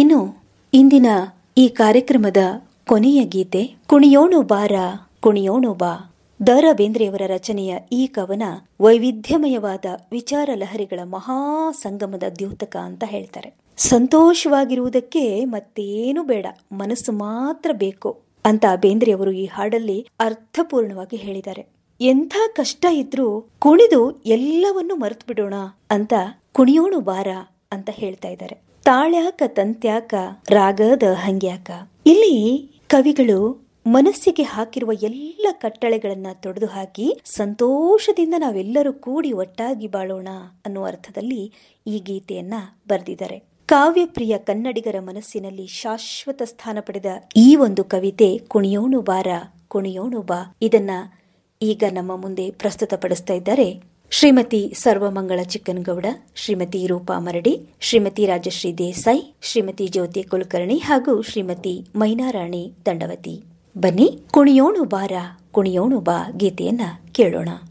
ಇನ್ನು ಇಂದಿನ ಈ ಕಾರ್ಯಕ್ರಮದ ಕೊನೆಯ ಗೀತೆ ಕುಣಿಯೋಣು ಬಾರ ಕುಣಿಯೋಣು ಬಾ ದ ರಾ ಬೇಂದ್ರೆಯವರ ರಚನೆಯ ಈ ಕವನ ವೈವಿಧ್ಯಮಯವಾದ ವಿಚಾರ ಲಹರಿಗಳ ಮಹಾ ಸಂಗಮದ ದ್ಯೋತಕ ಅಂತ ಹೇಳ್ತಾರೆ ಸಂತೋಷವಾಗಿರುವುದಕ್ಕೆ ಮತ್ತೇನು ಬೇಡ ಮನಸ್ಸು ಮಾತ್ರ ಬೇಕು ಅಂತ ಬೇಂದ್ರೆಯವರು ಈ ಹಾಡಲ್ಲಿ ಅರ್ಥಪೂರ್ಣವಾಗಿ ಹೇಳಿದ್ದಾರೆ ಎಂಥ ಕಷ್ಟ ಇದ್ರೂ ಕುಣಿದು ಎಲ್ಲವನ್ನೂ ಮರೆತು ಬಿಡೋಣ ಅಂತ ಕುಣಿಯೋಣು ಬಾರ ಅಂತ ಹೇಳ್ತಾ ಇದ್ದಾರೆ ತಾಳ್ಯಾಕ ತಂತ್ಯಾಕ ರಾಗದ ಹಂಗ್ಯಾಕ ಇಲ್ಲಿ ಕವಿಗಳು ಮನಸ್ಸಿಗೆ ಹಾಕಿರುವ ಎಲ್ಲ ಕಟ್ಟಳೆಗಳನ್ನ ತೊಡೆದು ಹಾಕಿ ಸಂತೋಷದಿಂದ ನಾವೆಲ್ಲರೂ ಕೂಡಿ ಒಟ್ಟಾಗಿ ಬಾಳೋಣ ಅನ್ನೋ ಅರ್ಥದಲ್ಲಿ ಈ ಗೀತೆಯನ್ನ ಬರೆದಿದ್ದಾರೆ ಕಾವ್ಯಪ್ರಿಯ ಕನ್ನಡಿಗರ ಮನಸ್ಸಿನಲ್ಲಿ ಶಾಶ್ವತ ಸ್ಥಾನ ಪಡೆದ ಈ ಒಂದು ಕವಿತೆ ಕುಣಿಯೋಣು ಬಾರ ಕುಣಿಯೋಣು ಬಾ ಇದನ್ನ ಈಗ ನಮ್ಮ ಮುಂದೆ ಪ್ರಸ್ತುತಪಡಿಸ್ತಾ ಇದ್ದಾರೆ ಶ್ರೀಮತಿ ಸರ್ವಮಂಗಳ ಚಿಕ್ಕನಗೌಡ ಶ್ರೀಮತಿ ರೂಪಾ ಮರಡಿ ಶ್ರೀಮತಿ ರಾಜಶ್ರೀ ದೇಸಾಯಿ ಶ್ರೀಮತಿ ಜ್ಯೋತಿ ಕುಲಕರ್ಣಿ ಹಾಗೂ ಶ್ರೀಮತಿ ಮೈನಾರಾಣಿ ದಂಡವತಿ ಬನ್ನಿ ಕುಣಿಯೋಣು ಬಾರ ಕುಣಿಯೋಣು ಬಾ ಗೀತೆಯನ್ನ ಕೇಳೋಣ